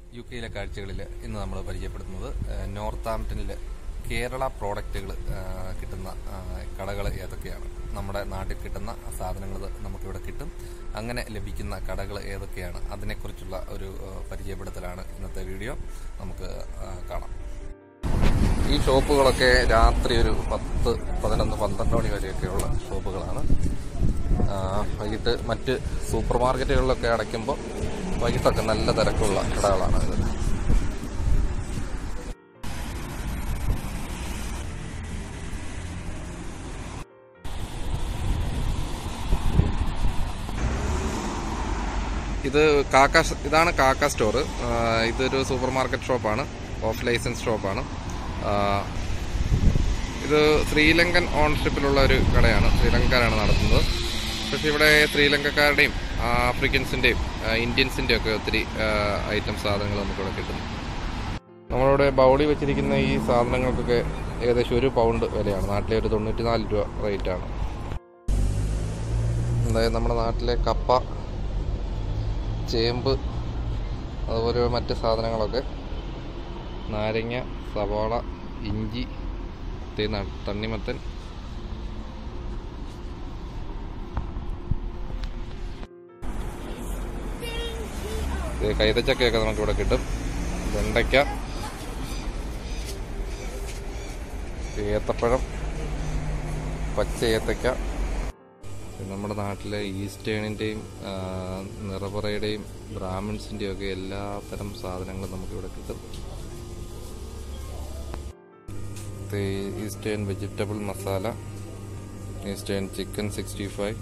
U കെയിലെ കാഴ്ചകളിൽ ഇന്ന് നമ്മൾ പരിചയപ്പെടുത്തുന്നത് നോർത്ത് ആംപ്ടണിൽ കേരള പ്രോഡക്റ്റുകൾ കിട്ടുന്ന കടകൾ ഏതൊക്കെയാണ് നമ്മുടെ നാട്ടിൽ കിട്ടുന്ന സാധനങ്ങൾ നമുക്കിവിടെ കിട്ടും അങ്ങനെ ലഭിക്കുന്ന കടകൾ ഏതൊക്കെയാണ് അതിനെക്കുറിച്ചുള്ള ഒരു ആ, പരിചയപ്പെടുത്തലാണ് ഇന്നത്തെ വീഡിയോ നമുക്ക് ആ, കാണാം ഈ ഷോപ്പുകളൊക്കെ രാത്രി ഒരു പത്ത് പതിനൊന്ന് പന്ത്രണ്ട് മണി വരെയൊക്കെയുള്ള ഷോപ്പുകളാണ് ആ, വൈകിട്ട് മറ്റ് സൂപ്പർ മാർക്കറ്റുകളിലൊക്കെ അടയ്ക്കുമ്പോൾ വൈകിട്ടൊക്കെ നല്ല തിരക്കുള്ള കടകളാണ് ഇത് ഇത് കാക്ക ഇതാണ് കാക്ക സ്റ്റോർ ഇതൊരു സൂപ്പർ മാർക്കറ്റ് ഷോപ്പാണ് ഓഫ് ലൈസൻസ് ഷോപ്പാണ് ആ, ഇത് ശ്രീലങ്കൻ ഓണർഷിപ്പിലുള്ള ഒരു കടയാണ് ശ്രീലങ്കക്കാരാണ് നടത്തുന്നത് പക്ഷെ ഇവിടെ ശ്രീലങ്കക്കാരുടെയും ആഫ്രിക്കൻസിൻ്റെയും ഇന്ത്യൻസിൻ്റെയും ഒക്കെ ഒത്തിരി ഐറ്റം സാധനങ്ങൾ നമുക്കിവിടെ കിട്ടുന്നു നമ്മളിവിടെ ബൗളി വെച്ചിരിക്കുന്ന ഈ സാധനങ്ങൾക്കൊക്കെ ഏകദേശം ഒരു പൗണ്ട് വിലയാണ് നാട്ടിലെ ഒരു തൊണ്ണൂറ്റി നാല് രൂപ റേറ്റാണ് അതായത് നമ്മുടെ നാട്ടിലെ കപ്പ ചേമ്പ് അതുപോലെ മറ്റ് സാധനങ്ങളൊക്കെ നാരങ്ങ സവാള ഇഞ്ചി തേ ന- തണ്ണിമത്തൻ ദേ കൈതച്ചക്കയൊക്കെ നമുക്കിവിടെ കിട്ടും വെണ്ടയ്ക്ക ഏത്തപ്പഴം പച്ച ഏത്തയ്ക്ക നമ്മുടെ നാട്ടിലെ ഈസ്റ്റേണിൻ്റെയും നിറപറയുടെയും ബ്രാഹ്മിൺസിൻ്റെയും ഒക്കെ എല്ലാ തരം സാധനങ്ങളും നമുക്കിവിടെ കിട്ടും ഇത് Eastern vegetable masala Eastern chicken sixty five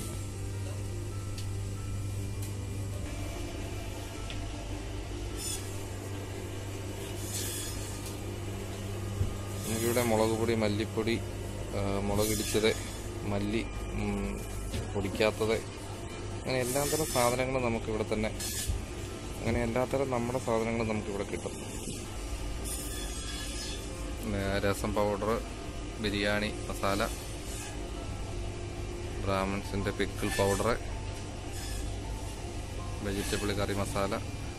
നമുക്കിവിടെ മുളക് പൊടി മല്ലിപ്പൊടി ആ, മുളകിടിച്ചത് മല്ലി ഉം, പൊടിക്കാത്തത് അങ്ങനെ എല്ലാ തരം സാധനങ്ങളും നമുക്കിവിടെ തന്നെ അങ്ങനെ എല്ലാ തരം നമ്മുടെ സാധനങ്ങളും നമുക്കിവിടെ കിട്ടും പിന്നെ രസം പൗഡർ ബിരിയാണി മസാല ബ്രാഹ്മിൺസിൻ്റെ pickle powder vegetable curry masala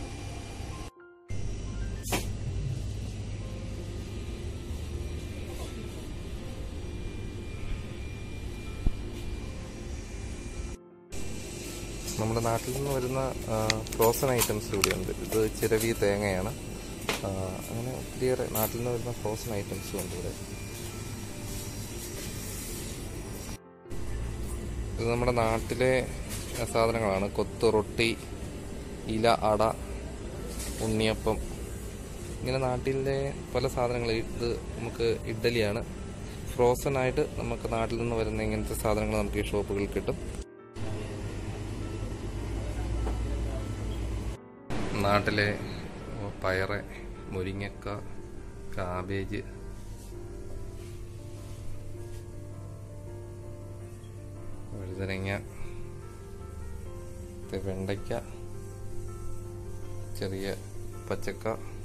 നമ്മുടെ നാട്ടിൽ നിന്ന് വരുന്ന ഫ്രോസൺ ഐറ്റംസ് കൂടിയുണ്ട് ഇത് ചിരവി തേങ്ങയാണ് ആ, അങ്ങനെ ഒത്തിരിയേറെ നാട്ടിൽ നിന്ന് വരുന്ന ഫ്രോസൺ ഐറ്റംസും ഉണ്ട് ഇവിടെ ഇത് നമ്മുടെ നാട്ടിലെ ആ, സാധനങ്ങളാണ് കൊത്ത് റൊട്ടി ഇല അട ഉണ്ണിയപ്പം ഇങ്ങനെ നാട്ടിലെ പല സാധനങ്ങൾ ഇത് നമുക്ക് ഇഡ്ഡലിയാണ് ഫ്രോസൺ ആയിട്ട് നമുക്ക് നാട്ടിൽ നിന്ന് വരുന്ന ഇങ്ങനത്തെ സാധനങ്ങൾ നമുക്ക് ഈ ഷോപ്പുകളിൽ കിട്ടും നാട്ടിലെ പയറ് മുരിങ്ങക്ക കാബേജ് വഴുതനങ്ങ ഇത് വെണ്ടയ്ക്ക ചെറിയ പച്ചക്ക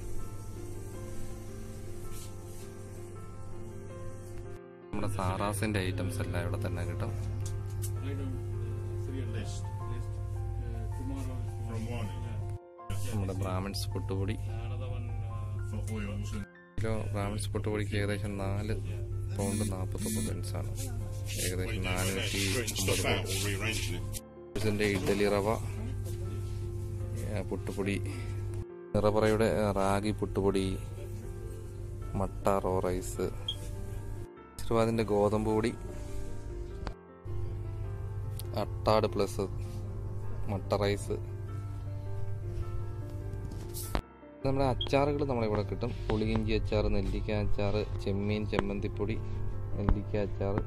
നമ്മുടെ സാറാസിന്റെ ഐറ്റംസ് എല്ലാം ഇവിടെ തന്നെ കിട്ടും I don't see a list. List. Uh, tomorrow. From morning. നമ്മുടെ ബ്രാഹ്മിൺസ് പുട്ടുപൊടി Another one. Uh, for oils and kilo Brahmins പുട്ടുപൊടിക്ക് ഏകദേശം നാല് പൗണ്ട് നാൽപ്പത്തൊമ്പത് പെൻസാണ് ഏകദേശം നാനൂറ്റി അമ്പത് stuff out or rearranging it. ഇതിൻ്റെ ഇഡ്ഡലി റവ ഏ, പുട്ടുപൊടി നിറപറയുടെ ഏ, റാഗി പുട്ടുപൊടി മട്ട റോ റൈസ് ആശീർവാദിൻ്റെ ഗോതമ്പ് പൊടി അട്ടാട് പ്ലസ് മട്ട റൈസ് നമ്മുടെ അച്ചാറുകൾ നമ്മളിവിടെ കിട്ടും പുളിയിഞ്ചി അച്ചാർ നെല്ലിക്ക അച്ചാർ ചെമ്മീൻ ചെമ്മന്തിപ്പൊടി നെല്ലിക്ക അച്ചാർ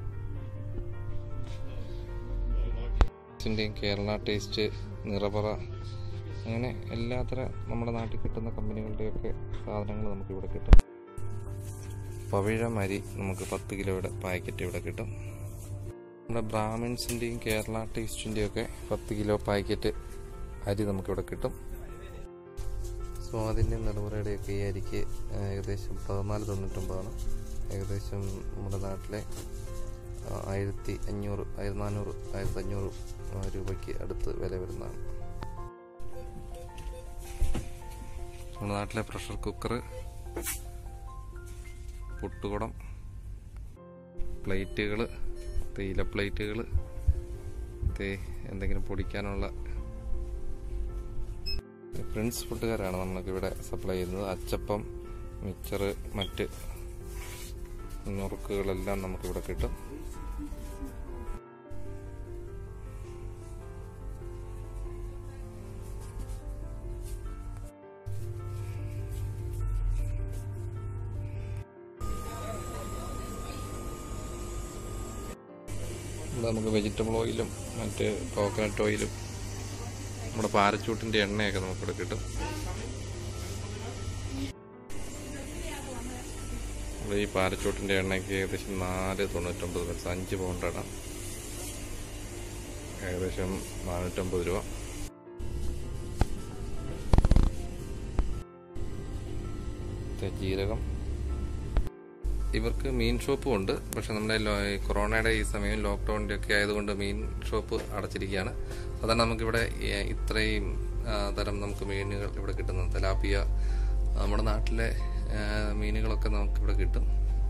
ിൻ്റെയും കേരള ടേസ്റ്റ് നിറപറ അങ്ങനെ എല്ലാത്തര നമ്മുടെ നാട്ടിൽ കിട്ടുന്ന കമ്പനികളുടെയൊക്കെ സാധനങ്ങൾ നമുക്കിവിടെ കിട്ടും പവിഴം അരി നമുക്ക് പത്ത് കിലോയുടെ പാക്കറ്റ് ഇവിടെ കിട്ടും നമ്മുടെ ബ്രാഹ്മിൺസിൻ്റെയും കേരള ടേസ്റ്റിൻ്റെയും ഒക്കെ പത്ത് കിലോ പാക്കറ്റ് അരി നമുക്കിവിടെ കിട്ടും സ്വാതിൻ്റെ നിലവറയുടെയൊക്കെ ഈ അരിക്ക് ഏകദേശം പതിനാല് തൊണ്ണൂറ്റൊമ്പതാണ് ഏകദേശം നമ്മുടെ നാട്ടിലെ ആ, ആയിരത്തി അഞ്ഞൂറ് ആയിരത്തി നാനൂറ് ആയിരത്തി അഞ്ഞൂറ് രൂപയ്ക്ക് അടുത്ത് വില വരുന്നതാണ് നമ്മുടെ നാട്ടിലെ പ്രഷർ കുക്കർ പുട്ടുകുടം പ്ലേറ്റുകൾ തേയില പ്ലേറ്റുകൾ തേ എന്തെങ്കിലും പൊടിക്കാനുള്ള പ്രിൻസ് ഫുഡുകാരാണ് നമുക്ക് ഇവിടെ സപ്ലൈ ചെയ്യുന്നത് അച്ചപ്പം മിക്സർ മറ്റ് നുറുക്കുകളെല്ലാം നമുക്കിവിടെ കിട്ടും ഇവിടെ നമുക്ക് വെജിറ്റബിൾ ഓയിലും മറ്റ് കോക്കനട്ട് ഓയിലും നമ്മുടെ പാരച്ചൂട്ടിൻ്റെ എണ്ണയൊക്കെ നമുക്കിവിടെ കിട്ടും നമ്മുടെ ഈ പാരച്ചൂട്ടിൻ്റെ എണ്ണയ്ക്ക് ഏകദേശം നാല് തൊണ്ണൂറ്റൊമ്പത് പൈസ അഞ്ച് പൗണ്ടാണ് ഏകദേശം നാനൂറ്റമ്പത് രൂപ ഇത് ജീരകം ഇവർക്ക് മീൻ ഷോപ്പും ഉണ്ട് പക്ഷെ നമ്മുടെ ലോ- ഈ കൊറോണയുടെ ഈ സമയം ലോക്ക്ഡൌണിന്റെ ഒക്കെ ആയതുകൊണ്ട് മീൻ ഷോപ്പ് അടച്ചിരിക്കുകയാണ് സാധാരണ നമുക്കിവിടെ ഈ ഇത്രയും ആ, തരം നമുക്ക് മീനുകൾ ഇവിടെ കിട്ടുന്നത് തലാപ്പിയ നമ്മുടെ നാട്ടിലെ ആ, മീനുകളൊക്കെ നമുക്കിവിടെ കിട്ടും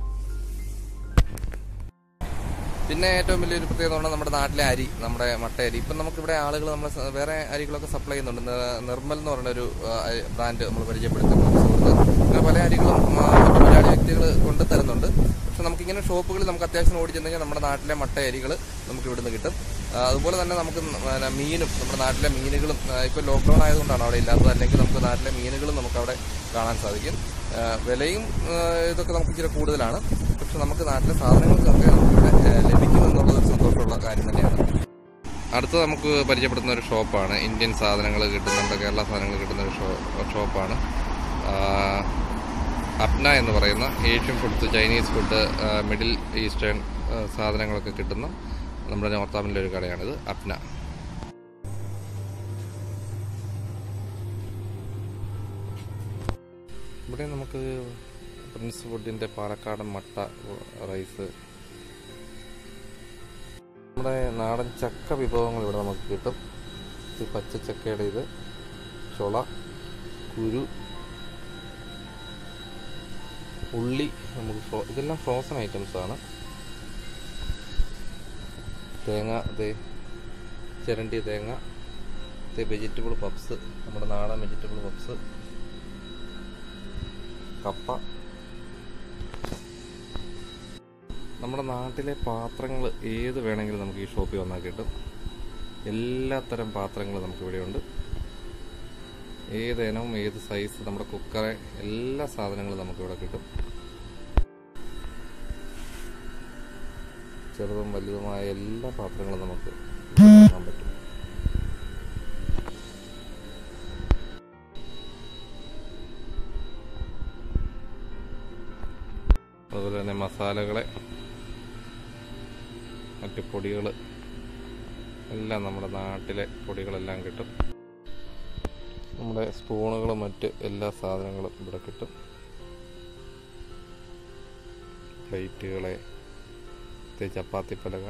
പിന്നെ ഏറ്റവും വലിയൊരു പ്രത്യേകത പറഞ്ഞാൽ നമ്മുടെ നാട്ടിലെ അരി നമ്മുടെ മട്ട അരി ഇപ്പം നമുക്കിവിടെ ആളുകൾ നമ്മൾ വേറെ അരികളൊക്കെ സപ്ലൈ ചെയ്യുന്നുണ്ട് ന- നിർമ്മൽ എന്ന് പറയുന്ന ഒരു ബ്രാൻഡ് നമ്മൾ പരിചയപ്പെടുത്തുന്നുണ്ട് സുഹൃത്ത് അങ്ങനെ പല അരികളും ആ, മറ്റു മലയാളി വ്യക്തികൾ കൊണ്ട് തരുന്നുണ്ട് പക്ഷെ നമുക്കിങ്ങനെ ഷോപ്പുകളിൽ നമുക്ക് അത്യാവശ്യം ഓടിച്ചെന്നെങ്കിൽ നമ്മുടെ നാട്ടിലെ മട്ട അരികൾ നമുക്ക് ഇവിടുന്ന് കിട്ടും ആ, അതുപോലെ തന്നെ നമുക്ക് ന- പിന്നെ മീനും നമ്മുടെ നാട്ടിലെ മീനുകളും ഇപ്പോൾ ലോക്ക്ഡൗൺ ആയതുകൊണ്ടാണ് അവിടെ ഇല്ലാത്തത് അല്ലെങ്കിൽ നമുക്ക് നാട്ടിലെ മീനുകളും നമുക്ക് അവിടെ കാണാൻ സാധിക്കും ആ, വിലയും ആ, ഇതൊക്കെ നമുക്ക് ഇച്ചിരി കൂടുതലാണ് പക്ഷെ നമുക്ക് നാട്ടിലെ സാധനങ്ങൾക്കൊക്കെ നമുക്കിവിടെ ആ, ലഭിക്കും എന്നുള്ളത് ഒരു സന്തോഷമുള്ള കാര്യം തന്നെയാണ് അടുത്ത നമുക്ക് പരിചയപ്പെടുന്ന ഒരു ഷോപ്പാണ് ഇന്ത്യൻ സാധനങ്ങൾ കിട്ടുന്ന നമ്മുടെ കേരള സാധനങ്ങൾ കിട്ടുന്ന ഒരു ഷോ ഷോപ്പാണ് ആ, അപ്ന എന്ന് പറയുന്ന ഏഷ്യൻ ഫുഡ്സ് ചൈനീസ് ഫുഡ് ആ, മിഡിൽ ഈസ്റ്റേൺ ആ, സാധനങ്ങളൊക്കെ കിട്ടുന്ന നമ്മുടെ നോർത്താമിലെ ഒരു കടയാണിത് അപ്ന ഇവിടെ നമുക്ക് പ്രിൻസ് ഫുഡിന്റെ പാലക്കാടൻ മട്ട റൈസ് നമ്മുടെ നാടൻ ചക്ക വിഭവങ്ങൾ ഇവിടെ നമുക്ക് കിട്ടും ഇത് പച്ചച്ചക്കയുടെ ഇത് ചുള കുരു ഉള്ളി നമുക്ക് ഫ്രോ ഇതെല്ലാം ഫ്രോസൺ ഐറ്റംസ് ആണ് തേങ്ങ ഇത് ചിരണ്ടിയ തേങ്ങ ഇത് വെജിറ്റബിൾ പപ്സ് നമ്മുടെ നാടൻ വെജിറ്റബിൾ പപ്സ് കപ്പ നമ്മുടെ നാട്ടിലെ പാത്രങ്ങൾ ഏത് വേണമെങ്കിലും നമുക്ക് ഈ ഷോപ്പിൽ വന്നാൽ കിട്ടും എല്ലാത്തരം പാത്രങ്ങളും നമുക്കിവിടെ ഉണ്ട് ഏത് ഇനവും ഏത് സൈസ് നമ്മുടെ കുക്കറ് എല്ലാ സാധനങ്ങളും നമുക്കിവിടെ കിട്ടും ചെറുതും വലുതുമായ എല്ലാ പാത്രങ്ങളും നമുക്ക് ഇവിടെ കാണാൻ പറ്റും അതുപോലെ തന്നെ മസാലകളെ മറ്റ് പൊടികൾ എല്ലാം നമ്മുടെ നാട്ടിലെ പൊടികളെല്ലാം കിട്ടും നമ്മുടെ സ്പൂണുകളും മറ്റ് എല്ലാ സാധനങ്ങളും ഇവിടെ കിട്ടും പ്ലേറ്റുകളെ ഇത് ചപ്പാത്തി പലക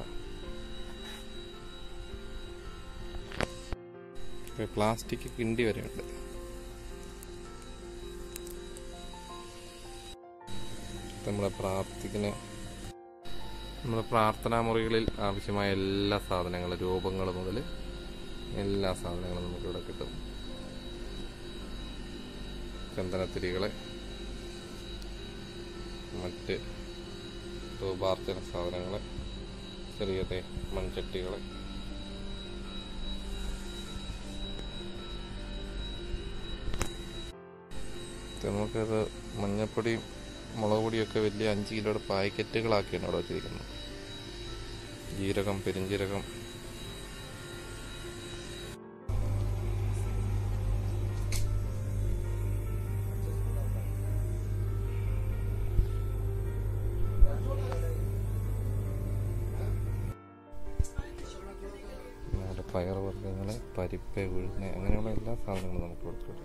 പ്ലാസ്റ്റിക് കിണ്ടി വരെയുണ്ട് നമ്മുടെ പ്രാർത്ഥിക്കുന്ന നമ്മുടെ പ്രാർത്ഥനാ മുറികളിൽ ആവശ്യമായ എല്ലാ സാധനങ്ങളും രൂപങ്ങൾ മുതൽ എല്ലാ സാധനങ്ങളും നമുക്കിവിടെ കിട്ടും ചന്ദനത്തിരികളെ മറ്റ് ധൂപാർച്ചന സാധനങ്ങളെ ചെറിയ തേ മൺചട്ടികളെ ഇത് നമുക്കത് മഞ്ഞപ്പൊടിയും മുളക് പൊടിയൊക്കെ വലിയ അഞ്ച് കിലോയുടെ പാക്കറ്റുകളാക്കിയാണ് അവിടെ വെച്ചിരിക്കുന്നത് ജീരകം പെരിഞ്ജീരകം നമ്മുടെ പയർവർഗ്ഗങ്ങൾ പരിപ്പ് ഉഴുന്ന് അങ്ങനെയുള്ള എല്ലാ സാധനങ്ങളും നമുക്ക് കൊടുത്തു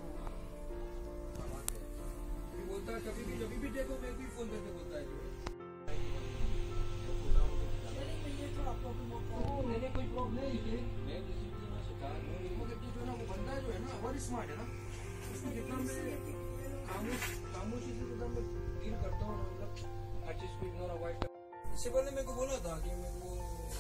बंदा जो है ना और स्मार्ट है ना उसको जितना में खामोश खामोशी से तो मैं डील करता हूँ मतलब हर चीज को इग्नोर अवॉइड कर इससे पहले मेरे को बोला था कि मेरे को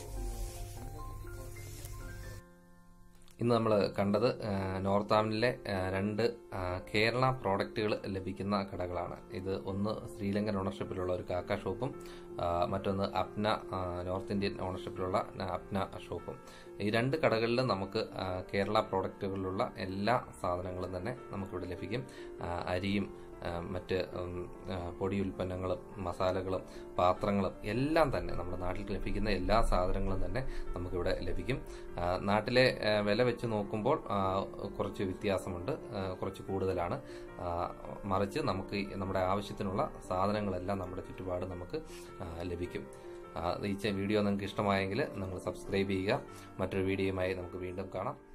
ഇന്ന് നമ്മൾ കണ്ടത് ആ, നോർത്ത് ആമിലെ ആ, രണ്ട് ആ, കേരള പ്രോഡക്റ്റുകൾ ലഭിക്കുന്ന കടകളാണ് ഇത് ഒന്ന് ശ്രീലങ്കൻ ഓണർഷിപ്പിലുള്ള ഒരു കാക്ക ഷോപ്പും ആ, മറ്റൊന്ന് അപ്ന ആ, നോർത്ത് ഇന്ത്യൻ ഓണർഷിപ്പിലുള്ള അപ്ന ഷോപ്പും ഈ രണ്ട് കടകളിലും നമുക്ക് ആ, കേരള പ്രോഡക്റ്റുകളിലുള്ള എല്ലാ സാധനങ്ങളും തന്നെ നമുക്കിവിടെ ലഭിക്കും ആ, അരിയും ആ, മറ്റ് ഉം, ആ, പൊടി ഉൽപ്പന്നങ്ങളും മസാലകളും പാത്രങ്ങളും എല്ലാം തന്നെ നമ്മുടെ നാട്ടിൽ ലഭിക്കുന്ന എല്ലാ സാധനങ്ങളും തന്നെ നമുക്കിവിടെ ലഭിക്കും ആ, നാട്ടിലെ ആ, വില വെച്ച് നോക്കുമ്പോൾ ആ, കുറച്ച് വ്യത്യാസമുണ്ട് ആ, കുറച്ച് കൂടുതലാണ് ആ, മറിച്ച് നമുക്ക് ഈ നമ്മുടെ ആവശ്യത്തിനുള്ള സാധനങ്ങളെല്ലാം നമ്മുടെ ചുറ്റുപാട് നമുക്ക് ആ, ലഭിക്കും ആ, ഈ ചെ- വീഡിയോ നിങ്ങൾക്ക് ഇഷ്ടമായെങ്കിൽ നിങ്ങൾ സബ്സ്ക്രൈബ് ചെയ്യുക മറ്റൊരു വീഡിയോയുമായി നമുക്ക് വീണ്ടും കാണാം